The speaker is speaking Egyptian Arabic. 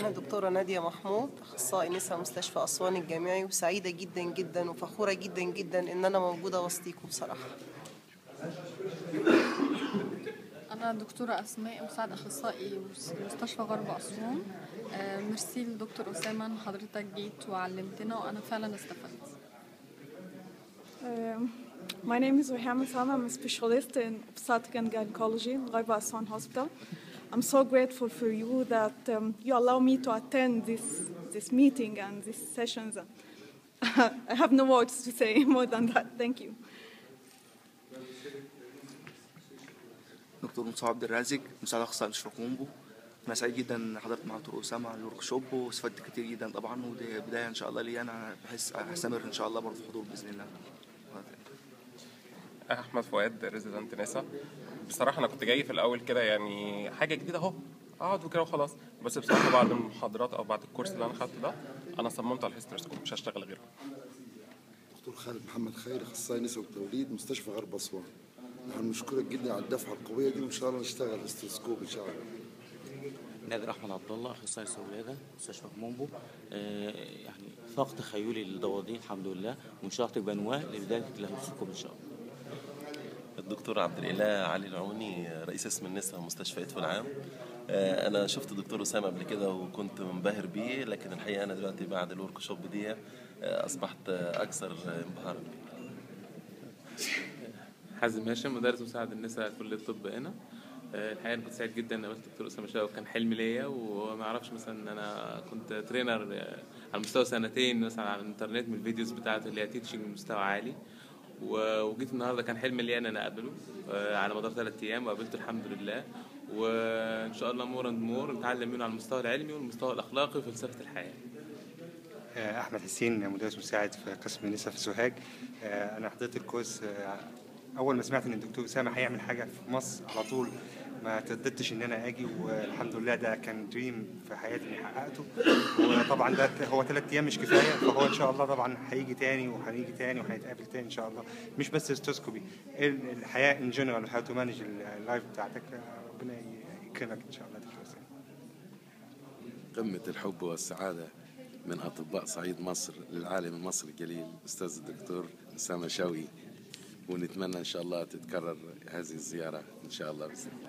أنا الدكتورة نادية محمود أخصائي نساء مستشفى أسوان الجامعي وسعيدة جدا جدا وفخورة جدا جدا إن أنا موجودة وسطيكم بصراحة أنا دكتورة أسماء مساعد أخصائي مستشفى غرب أسوان آه، ميرسي لدكتور أسامة إن حضرتك جيت وعلمتنا وأنا فعلا استفدت Um, my name is Reham Sama. I'm a specialist in obstetric and gynecology in Raiba Aswan Hospital. I'm so grateful for you that um, you allow me to attend this, this meeting and these sessions. I have no words to say more than that. Thank you. دكتور مصطفى عبد الرازق مساعد اخصائي مستشفى كومبو انا سعيد جدا ان حضرت مع دكتور اسامه على الورك شوب واستفدت كتير جدا طبعا ودي بدايه ان شاء الله لي انا بحس هستمر ان شاء الله برضه في حضور باذن الله احمد فؤاد ريزيدنت ناسا بصراحه انا كنت جاي في الاول كده يعني حاجه جديده اهو اقعد وكده وخلاص بس بصراحه بعد المحاضرات او بعد الكورس اللي انا خدته ده انا صممت على الهيستروسكوب مش هشتغل غيره دكتور خالد محمد خير اخصائي نساء وتوليد مستشفى غرب اسوان نحن نشكرك جدا على الدفعه القويه دي وان شاء الله نشتغل استثقوب ان شاء الله نادر احمد عبد الله اخصائي سولاده مستشفى مومبو آه، يعني فاق تخيلي للدواضين الحمد لله وان شاء الله تبقى نواه لبدايه الهيستروسكوب ان شاء الله الدكتور عبد الاله علي العوني رئيس اسم النساء مستشفى ادفو العام آه، انا شفت الدكتور اسامه قبل كده وكنت منبهر بيه لكن الحقيقه انا دلوقتي بعد الورك شوب دي آه، اصبحت آه، اكثر انبهارا بيه حازم هاشم مدرس مساعد النساء كلية الطب هنا آه، الحقيقة أنا كنت سعيد جدا إن قابلت الدكتور أسامة شاوي وكان حلم ليا وما أعرفش مثلا إن أنا كنت ترينر آه، على مستوى سنتين مثلا على الإنترنت من الفيديوز بتاعته اللي هي تيتشنج من مستوى عالي و- وجيت النهارده كان حلم ليا إن أنا أقابله آه، على مدار ثلاث أيام وقابلته الحمد لله وإن شاء الله مور أند مور نتعلم منه على المستوى العلمي والمستوى الأخلاقي وفلسفة الحياة آه، احمد حسين مدرس مساعد في قسم النساء في سوهاج آه، انا حضرت الكورس آه، اول ما سمعت ان الدكتور اسامه هيعمل حاجه في مصر على طول ما ترددتش ان انا اجي والحمد لله ده كان دريم في حياتي اني حققته وطبعا ده هو ثلاث ايام مش كفايه فهو ان شاء الله طبعا هيجي تاني وهنيجي تاني وهنتقابل تاني ان شاء الله مش بس استوسكوبي الحياه ان جنرال هاو تو مانج اللايف بتاعتك آه، ربنا يكرمك ان شاء الله دكتور اسامه قمة الحب والسعادة من أطباء صعيد مصر للعالم المصري الجليل أستاذ الدكتور أسامة شوقي ونتمنى إن شاء الله تتكرر هذه الزيارة إن شاء الله بإذن الله